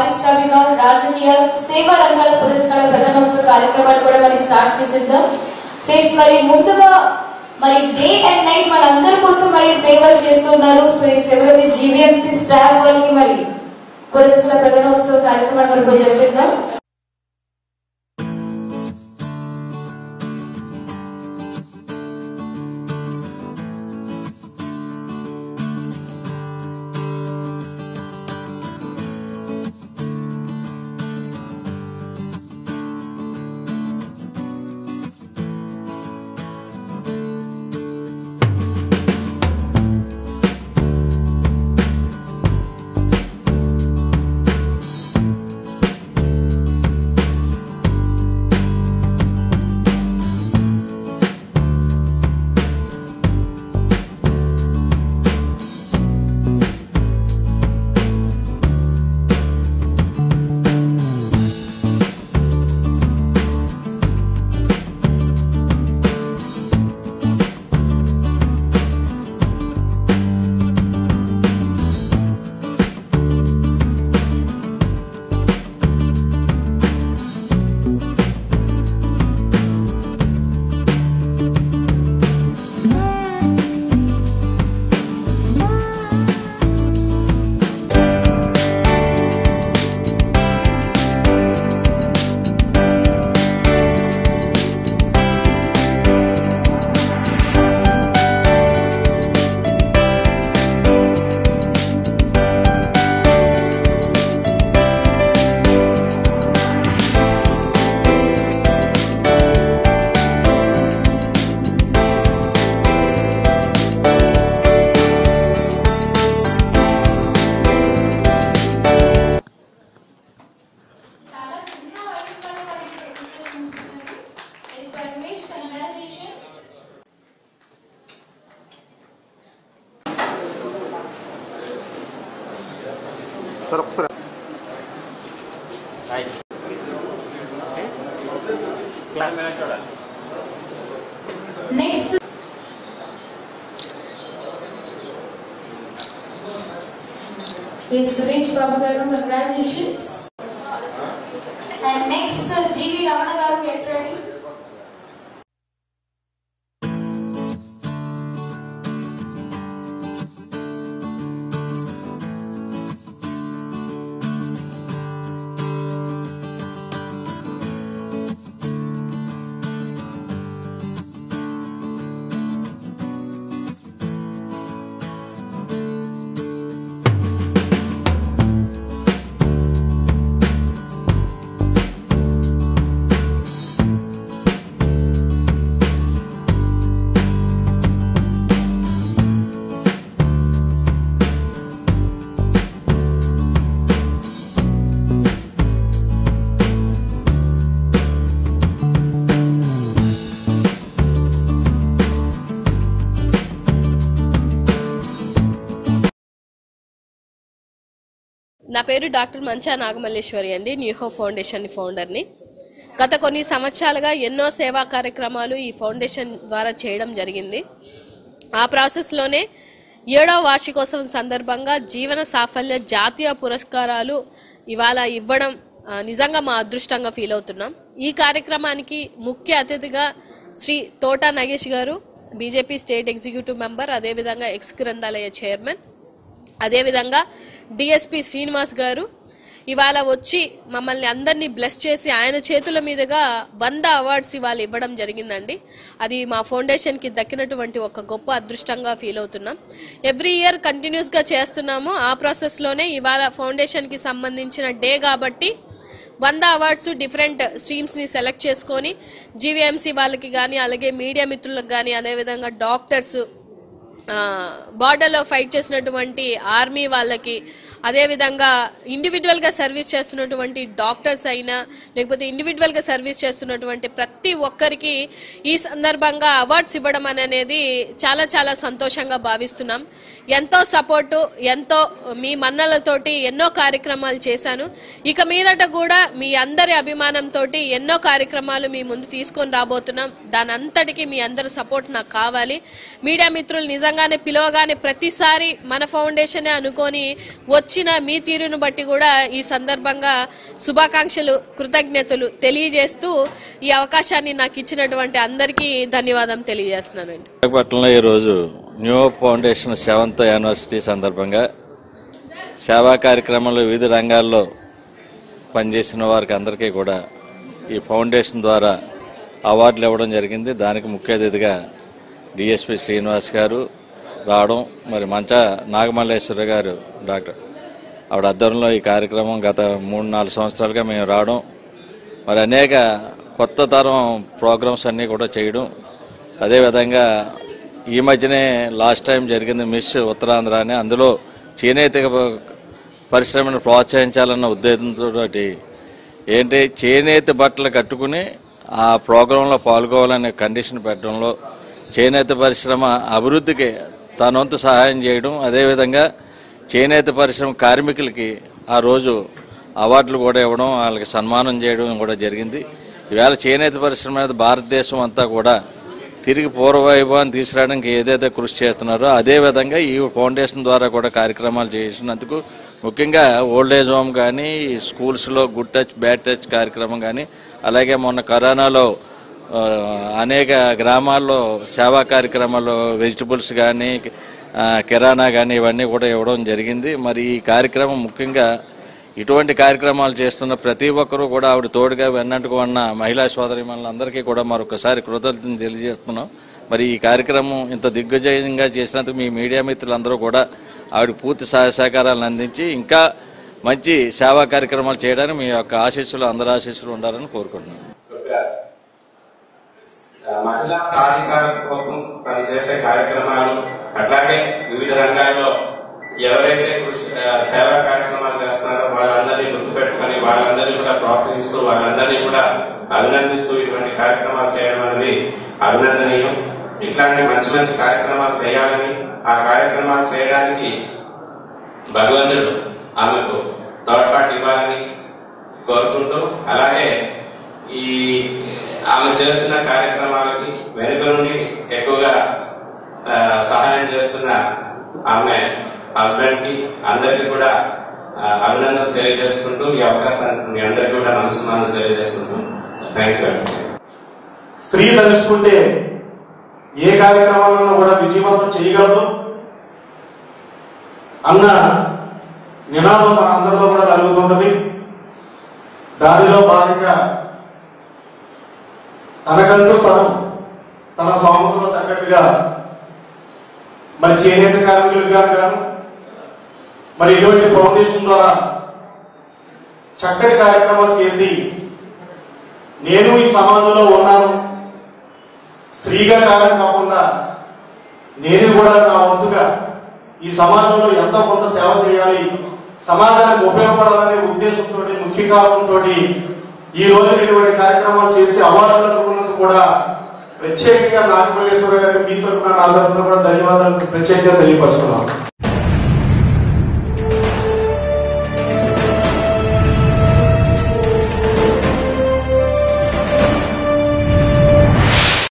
పారిశ్రామిక రాజకీయ సేవా రంగాల పురస్కార ప్రధానోత్సవ కార్యక్రమాలు కూడా మరి స్టార్ట్ చేసేద్దాం సో yes, మరి ముందుగా మరి డే అండ్ నైట్ మన అందరి కోసం మరి సేవలు చేస్తున్నారు సో ఈ సేవలని జీవీఎంసీ స్టాఫ్ వాళ్ళకి మరి పురస్కార ప్రధానోత్సవ కార్యక్రమాలు మరి ఇప్పుడు జరిపిద్దాం చాలా చిన్న వయసులోనే వారికి ఎడ్యుకేషన్ ఇస్తున్నది ఎస్ పరమేష్ కంగ్రాచులేషన్స్ సార్ ఒకసారి నెక్స్ట్ ఎస్ సురేష్ బాబు గారు congratulations and next G V Ramana గారు గెట్ రెడీ నా పేరు డాక్టర్ మంచా నాగమల్లేశ్వరి అండి న్యూ హోప్ ఫౌండేషన్ ఫౌండర్ని గత కొన్ని సంవత్సరాలుగా ఎన్నో సేవా కార్యక్రమాలు ఈ ఫౌండేషన్ ద్వారా చేయడం జరిగింది ఆ ప్రాసెస్లోనే ఏడవ వార్షికోత్సవం సందర్భంగా జీవన సాఫల్య జాతీయ పురస్కారాలు ఇవాళ ఇవ్వడం ఆ, నిజంగా మా అదృష్టంగా ఫీల్ అవుతున్నాం ఈ కార్యక్రమానికి ముఖ్య అతిథిగా శ్రీ తోటా నగేష్ గారు బీజేపీ స్టేట్ ఎగ్జిక్యూటివ్ మెంబర్ అదేవిధంగా ఎక్స్ గ్రంథాలయ చైర్మన్ అదేవిధంగా డిఎస్పి శ్రీనివాస్ గారు ఇవాళ వచ్చి మమ్మల్ని అందరినీ బ్లెస్ చేసి ఆయన చేతుల మీదుగా వంద అవార్డ్స్ ఇవాళ ఇవ్వడం జరిగిందండి అది మా ఫౌండేషన్కి దక్కినటువంటి ఒక గొప్ప అదృష్టంగా ఫీల్ అవుతున్నాం ఎవ్రీ ఇయర్ కంటిన్యూస్గా చేస్తున్నాము ఆ ప్రాసెస్లోనే ఇవాళ ఫౌండేషన్కి సంబంధించిన డే కాబట్టి వంద అవార్డ్స్ డిఫరెంట్ స్ట్రీమ్స్ ని సెలెక్ట్ చేసుకొని జీవీఎంసీ వాళ్ళకి కానీ అలాగే మీడియా మిత్రులకు కానీ అదేవిధంగా డాక్టర్స్ బార్డర్లో ఫైట్ చేసినటువంటి ఆర్మీ వాళ్ళకి అదేవిధంగా ఇండివిజువల్ గా సర్వీస్ చేస్తున్నటువంటి డాక్టర్స్ అయినా లేకపోతే ఇండివిజువల్ గా సర్వీస్ చేస్తున్నటువంటి ప్రతి ఒక్కరికి ఈ సందర్భంగా అవార్డ్స్ ఇవ్వడం అనేది చాలా చాలా సంతోషంగా భావిస్తున్నాం ఎంతో సపోర్టు ఎంతో మీ మన్నలతోటి ఎన్నో కార్యక్రమాలు చేశాను ఇక మీదట కూడా మీ అందరి అభిమానంతో ఎన్నో కార్యక్రమాలు మీ ముందు తీసుకొని రాబోతున్నాం దాని అంతటికి మీ అందరి సపోర్ట్ నాకు కావాలి మీడియా మిత్రులు నిజంగానే పిలవగానే ప్రతిసారి మన ఫౌండేషనే అనుకొని వచ్చి ఇచ్చిన మీ తీరును బట్టి కూడా ఈ సందర్భంగా శుభాకాంక్షలు కృతజ్ఞతలు తెలియజేస్తూ ఈ అవకాశాన్ని నాకు ఇచ్చినటువంటి అందరికీ ధన్యవాదం తెలియజేస్తున్నానండి విశాఖపట్నంలో ఈరోజు new hope foundation seventh anniversary సందర్భంగా సేవా కార్యక్రమాలు వివిధ రంగాల్లో పనిచేసిన వారికి అందరికీ కూడా ఈ ఫౌండేషన్ ద్వారా అవార్డులు ఇవ్వడం జరిగింది దానికి ముఖ్య అతిథిగా డిఎస్పి శ్రీనివాస్ గారు రావడం మరి మంచ నాగమల్లేశ్వర గారు డాక్టర్ ఆవిడ ఆధ్వర్యంలో ఈ కార్యక్రమం గత మూడు నాలుగు సంవత్సరాలుగా మేము రావడం మరి అనేక కొత్త తరం ప్రోగ్రామ్స్ అన్నీ కూడా చేయడం అదేవిధంగా ఈ మధ్యనే లాస్ట్ టైం జరిగింది మిస్ ఉత్తరాంధ్ర అని అందులో చేనేత పరిశ్రమను ప్రోత్సహించాలన్న ఉద్దేశంతో ఏంటి చేనేత బట్టలు కట్టుకుని ఆ ప్రోగ్రాంలో పాల్గొవాలనే కండిషన్ పెట్టడంలో చేనేత పరిశ్రమ అభివృద్ధికి తన వంతు సహాయం చేయడం అదేవిధంగా చేనేత పరిశ్రమ కార్మికులకి ఆ రోజు అవార్డులు కూడా ఇవ్వడం వాళ్ళకి సన్మానం చేయడం కూడా జరిగింది ఈవేళ చేనేత పరిశ్రమ అనేది భారతదేశం అంతా కూడా తిరిగి పూర్వవైభవాన్ని తీసుకురావడానికి ఏదైతే కృషి చేస్తున్నారో అదే విధంగా ఈ ఫౌండేషన్ ద్వారా కూడా కార్యక్రమాలు చేసినందుకు ముఖ్యంగా ఓల్డ్ ఏజ్ హోమ్ కానీ స్కూల్స్లో గుడ్ టచ్ బ్యాడ్ టచ్ కార్యక్రమం కానీ అలాగే మొన్న కరోనాలో ఆ, అనేక గ్రామాల్లో సేవా కార్యక్రమాలు వెజిటబుల్స్ కానీ ఆ, కిరాణా కానీ ఇవన్నీ కూడా ఇవ్వడం జరిగింది మరి ఈ కార్యక్రమం ముఖ్యంగా ఇటువంటి కార్యక్రమాలు చేస్తున్న ప్రతి ఒక్కరూ కూడా ఆవిడ తోడుగా వెన్నట్టుగా ఉన్న మహిళా సోదరి అందరికీ కూడా మరొకసారి కృతజ్ఞతలు తెలియజేస్తున్నాం మరి ఈ కార్యక్రమం ఇంత దిగ్విజయంగా చేసినందుకు మీ మీడియా మిత్రులందరూ కూడా ఆవిడ పూర్తి సహాయ సహకారాలను అందించి ఇంకా మంచి సేవా కార్యక్రమాలు చేయడానికి మీ యొక్క ఆశీస్సులు అందరి ఆశీస్సులు ఉండాలని కోరుకుంటున్నాను ఆ, మహిళా సాధికారత కోసం తను చేసే కార్యక్రమాలు అట్లాగే వివిధ రంగాల్లో ఎవరైతే కృషి ఆ, సేవా కార్యక్రమాలు చేస్తున్నారో వాళ్ళందరినీ గుర్తుపెట్టుకొని వాళ్ళందరినీ కూడా ప్రోత్సహిస్తూ వాళ్ళందరినీ కూడా అభినందిస్తూ ఇటువంటి కార్యక్రమాలు చేయడం అనేది అభినందనీయం ఇట్లాంటి మంచి మంచి కార్యక్రమాలు చేయాలని ఆ కార్యక్రమాలు చేయడానికి భగవంతుడు ఆమెకు తోడ్పాటు ఇవ్వాలని కోరుకుంటూ అలాగే ఈ ఆమె చేస్తున్న కార్యక్రమాలకి వెనుక నుండి ఎక్కువగా ఆ, సహాయం చేస్తున్న ఆమె హస్బెండ్ కి అందరికి కూడా ఆ, అభినందనలు తెలియజేసుకుంటూ ఈ అవకాశాన్ని మీ అందరికీ కూడా నమస్కారం తెలియజేసుకుంటూ థ్యాంక్ యూ స్త్రీ తలుచుకుంటే ఏ కార్యక్రమాలను కూడా విజయవంతం చేయగలదు అన్న నినాదం మన అందరిలో కూడా కలుగుతుంటది దానిలో భాగంగా తనకంటూ తను తన స్తోమతలో తగ్గట్టుగా మరి చేనేత కార్మికులకు గాను గాను మరి ఇటువంటి ఫౌండేషన్ ద్వారా చక్కటి కార్యక్రమాలు చేసి నేను ఈ సమాజంలో ఉన్నాను స్త్రీగా కాదని కాకుండా నేను కూడా నా వంతుగా ఈ సమాజంలో ఎంతో కొంత సేవ చేయాలి సమాజానికి ఉపయోగపడాలనే ఉద్దేశంతో ముఖ్య కారణంతో ఈ రోజు ఇటువంటి కార్యక్రమాలు చేసి అవార్డులు అందుకున్నందుకు కూడా ప్రత్యేకంగా నాగమల్లేశ్వర గారికి మీ తరఫున నా తరఫున కూడా ధన్యవాదాలు ప్రత్యేకంగా తెలియపరుస్తున్నాను